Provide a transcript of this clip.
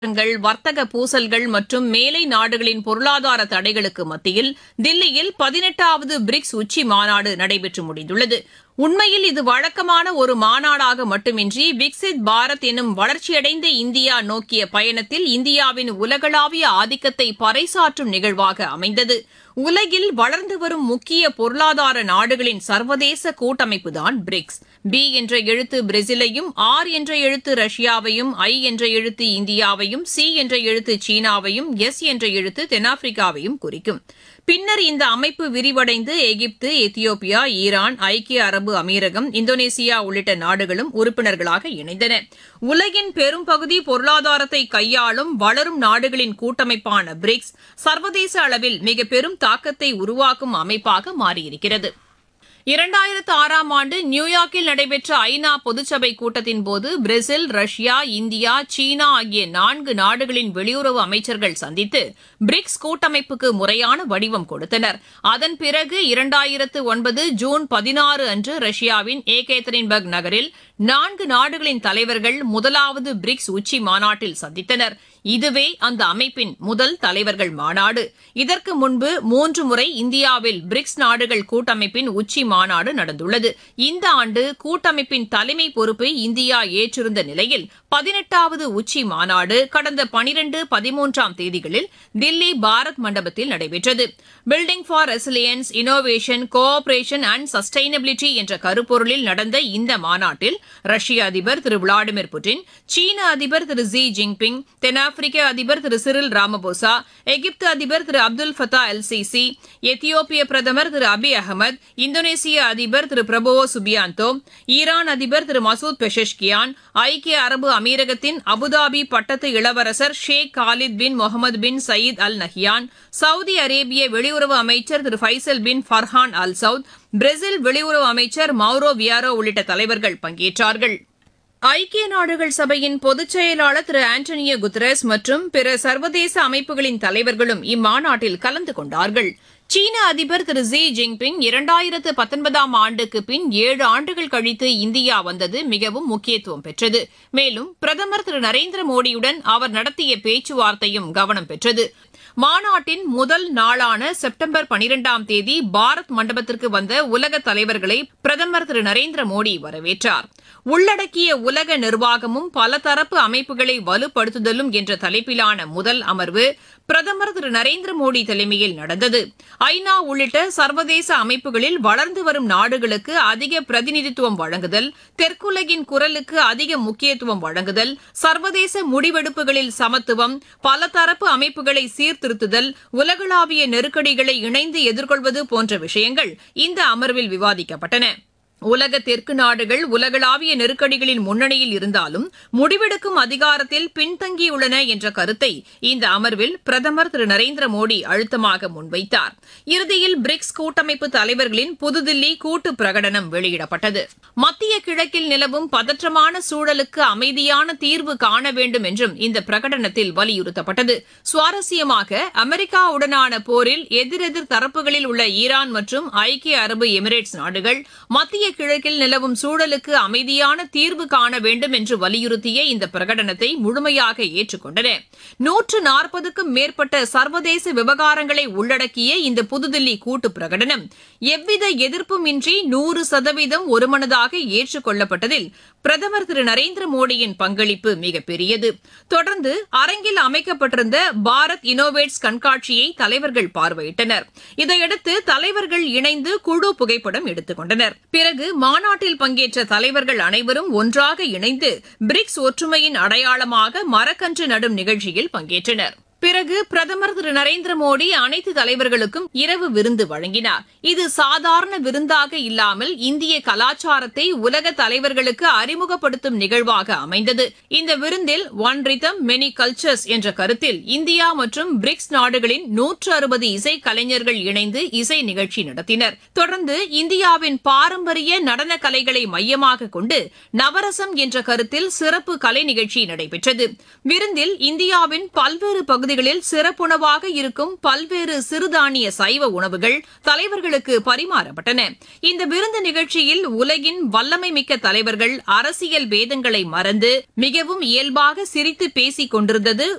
ங்கள் வர்த்தக பூசல்கள் மற்றும் மேலை நாடுகளின் பொருளாதார தடைகளுக்கு மத்தியில் தில்லியில் பதினெட்டாவது பிரிக்ஸ் உச்சி மாநாடு நடைபெற்று முடிந்துள்ளது உண்மையில் இது வழக்கமான ஒரு மாநாடாக மட்டுமின்றி விக்சித் பாரத் எனும் வளர்ச்சியடைந்த இந்தியா நோக்கிய பயணத்தில் இந்தியாவின் உலகளாவிய ஆதிக்கத்தை பறைசாற்றும் நிகழ்வாக அமைந்தது உலகில் வளர்ந்து வரும் முக்கிய பொருளாதார நாடுகளின் சர்வதேச கூட்டமைப்புதான் பிரிக்ஸ் பி என்ற எழுத்து பிரேசிலையும் ஆர் என்ற எழுத்து ரஷ்யாவையும் ஐ என்ற எழுத்து இந்தியாவையும் சி என்ற எழுத்து சீனாவையும் எஸ் என்ற எழுத்து தென்னாப்பிரிக்காவையும் குறிக்கும் பின்னர் இந்த அமைப்பு விரிவடைந்து எகிப்து எத்தியோப்பியா ஈரான் ஐக்கிய அரபு அமீரகம் இந்தோனேசியா உள்ளிட்ட நாடுகளும் உறுப்பினர்களாக இணைந்தன உலகின் பெரும்பகுதி பொருளாதாரத்தை கையாளும் வளரும் நாடுகளின் கூட்டமைப்பான பிரிக்ஸ் சர்வதேச அளவில் மிக பெரும் தாக்கத்தை உருவாக்கும் அமைப்பாக மாறியிருக்கிறது இரண்டாயிரத்து ஆறாம் ஆண்டு நியூயார்க்கில் நடைபெற்ற ஐநா பொதுச்சபை கூட்டத்தின்போது பிரேசில் ரஷ்யா இந்தியா சீனா ஆகிய நான்கு நாடுகளின் வெளியுறவு அமைச்சர்கள் சந்தித்து பிரிக்ஸ் கூட்டமைப்புக்கு முறையான வடிவம் கொடுத்தனர் அதன் பிறகு இரண்டாயிரத்து ஒன்பது ஜூன் பதினாறு அன்று ரஷ்யாவின் ஏகேத்தரின்பர்க் நகரில் நான்கு நாடுகளின் தலைவர்கள் முதலாவது பிரிக்ஸ் உச்சி மாநாட்டில் சந்தித்தனர் இதுவே அந்த அமைப்பின் முதல் தலைவர்கள் மாநாடு இதற்கு முன்பு மூன்று முறை இந்தியாவில் பிரிக்ஸ் நாடுகள் கூட்டமைப்பின் உச்சி மாநாடு நடந்துள்ளது இந்த ஆண்டு கூட்டமைப்பின் தலைமை பொறுப்பை இந்தியா ஏற்றிருந்த நிலையில் பதினெட்டாவது உச்சி மாநாடு கடந்த பனிரண்டு பதிமூன்றாம் தேதிகளில் தில்லி பாரத் மண்டபத்தில் நடைபெற்றது building for resilience innovation cooperation and sustainability என்ற கருப்பொருளில் நடந்த இந்த மாநாட்டில் ரஷ்ய அதிபர் திரு விளாடிமிர் புட்டின் சீன அதிபர் திரு ஜி ஜின்பிங் தென்னாப்பிரிக்க அதிபர் திரு சிறில் ராமபோசா எகிப்து அதிபர் திரு அப்துல் ஃபத்தா எல் சிசி எத்தியோப்பிய பிரதமர் திரு அபி அகமது இந்தோனேசிய அதிபர் திரு பிரபோவோ சுபியாந்தோ ஈரான் அதிபர் திரு மசூத் பெஷஷ்கியான் ஐக்கிய அரபு அமீரகத்தின் அபுதாபி பட்டத்து இளவரசர் Sheikh Khalid bin Mohamed bin Zayed Al Nahyan Saudi அரேபிய வெளியுறவு அமைச்சர் திரு Faisal bin Farhan Al Saud Brazil வெளியுறவு அமைச்சர் மௌரோ வியாரோ உள்ளிட்ட தலைவர்கள் பங்கேற்றார்கள் ஐக்கிய நாடுகள் சபையின் பொதுச் செயலாளர் திரு ஆண்டனியோ குத்ரஸ் மற்றும் பிற சர்வதேச அமைப்புகளின் தலைவர்களும் இம்மாநாட்டில் கலந்து கொண்டார்கள் சீன அதிபர் திரு ஜி ஜின்பிங் இரண்டாயிரத்து பத்தொன்பதாம் ஆண்டுக்கு பின் ஏழு ஆண்டுகள் கழித்து இந்தியா வந்தது மிகவும் முக்கியத்துவம் பெற்றது மேலும் பிரதமர் திரு நரேந்திர மோடியுடன் அவர் நடத்திய பேச்சுவார்த்தையும் கவனம் பெற்றது மாநாட்டின் முதல் நாளான செப்டம்பர் பனிரெண்டாம் தேதி பாரத் மண்டபத்திற்கு வந்த உலக தலைவர்களை பிரதமர் திரு நரேந்திர மோடி வரவேற்றார் உள்ளடக்கிய உலக நிர்வாகமும் பலதரப்பு அமைப்புகளை வலுப்படுத்துதலும் என்ற தலைப்பிலான முதல் அமர்வு பிரதமர் திரு நரேந்திர மோடி தலைமையில் நடந்தது ஐநா உள்ளிட்ட சர்வதேச அமைப்புகளில் வளர்ந்து வரும் நாடுகளுக்கு அதிக பிரதிநிதித்துவம் வழங்குதல் தெற்குலகின் குரலுக்கு அதிக முக்கியத்துவம் வழங்குதல் சர்வதேச முடிவெடுப்புகளில் சமத்துவம் பலதரப்பு அமைப்புகளை சீர்திருத்துதல் உலகளாவிய நெருக்கடிகளை இணைந்து எதிர்கொள்வது போன்ற விஷயங்கள் இந்த அமர்வில் விவாதிக்கப்பட்டன உலக தெற்கு நாடுகள் உலகளாவிய நெருக்கடிகளின் முன்னணியில் இருந்தாலும் முடிவெடுக்கும் அதிகாரத்தில் பின்தங்கியுள்ளன என்ற கருத்தை இந்த அமர்வில் பிரதமர் திரு நரேந்திர மோடி அழுத்தமாக முன்வைத்தார் இறுதியில் பிரிக்ஸ் கூட்டமைப்பு தலைவர்களின் புதுதில்லி கூட்டு பிரகடனம் வெளியிடப்பட்டது மத்திய கிழக்கில் நிலவும் பதற்றமான சூழலுக்கு அமைதியான தீர்வு காண வேண்டும் என்றும் இந்த பிரகடனத்தில் வலியுறுத்தப்பட்டது சுவாரஸ்யமாக அமெரிக்காவுடனான போரில் எதிரெதிர் தரப்புகளில் உள்ள ஈரான் மற்றும் ஐக்கிய அரபு எமிரேட்ஸ் நாடுகள் மத்திய கிழக்கில் நிலவும் சூழலுக்கு அமைதியான தீர்வு காண வேண்டும் என்று வலியுறுத்திய இந்த பிரகடனத்தை முழுமையாக ஏற்றுக்கொண்டன நூற்று நாற்பதுக்கும் மேற்பட்ட சர்வதேச விவகாரங்களை உள்ளடக்கிய இந்த புதுதில்லி கூட்டு பிரகடனம் எவ்வித எதிர்ப்பும் இன்றி நூறு சதவீதம் ஒருமனதாக ஏற்றுக்கொள்ளப்பட்டதில் பிரதமர் திரு நரேந்திர மோடியின் பங்களிப்பு மிகப்பெரியது தொடர்ந்து அரங்கில் அமைக்கப்பட்டிருந்த பாரத் இனோவேட்ஸ் கண்காட்சியை தலைவர்கள் பார்வையிட்டனர் இதையடுத்து தலைவர்கள் இணைந்து குழு புகைப்படம் எடுத்துக் கொண்டனர் பிறகு மாநாட்டில் பங்கேற்ற தலைவர்கள் அனைவரும் ஒன்றாக இணைந்து பிரிக்ஸ் ஒற்றுமையின் அடையாளமாக மரக்கன்று நடும் நிகழ்ச்சியில் பங்கேற்றனர் பிறகு பிரதமர் திரு நரேந்திர மோடி அனைத்து தலைவர்களுக்கும் இரவு விருந்து வழங்கினார் இது சாதாரண விருந்தாக இல்லாமல் இந்திய கலாச்சாரத்தை உலக தலைவர்களுக்கு அறிமுகப்படுத்தும் நிகழ்வாக அமைந்தது இந்த விருந்தில் ஒன் ரிதம் மெனி கல்ச்சர்ஸ் என்ற கருத்தில் இந்தியா மற்றும் பிரிக்ஸ் நாடுகளின் நூற்று அறுபது இசை கலைஞர்கள் இணைந்து இசை நிகழ்ச்சி நடத்தினர் தொடர்ந்து இந்தியாவின் பாரம்பரிய நடன கலைகளை மையமாக கொண்டு நவரசம் என்ற கருத்தில் சிறப்பு கலை நிகழ்ச்சி நடைபெற்றது விருந்தில் இந்தியாவின் பல்வேறு பகுதிகளில் சிறப்புணவாக இருக்கும் பல்வேறு சிறுதானிய சைவ உணவுகள் தலைவர்களுக்கு பரிமாறப்பட்டன இந்த விருந்து நிகழ்ச்சியில் உலகின் வல்லமை மிக்க தலைவர்கள் அரசியல் பேதங்களை மறந்து மிகவும் இயல்பாக சிரித்து பேசிக் கொண்டிருந்தது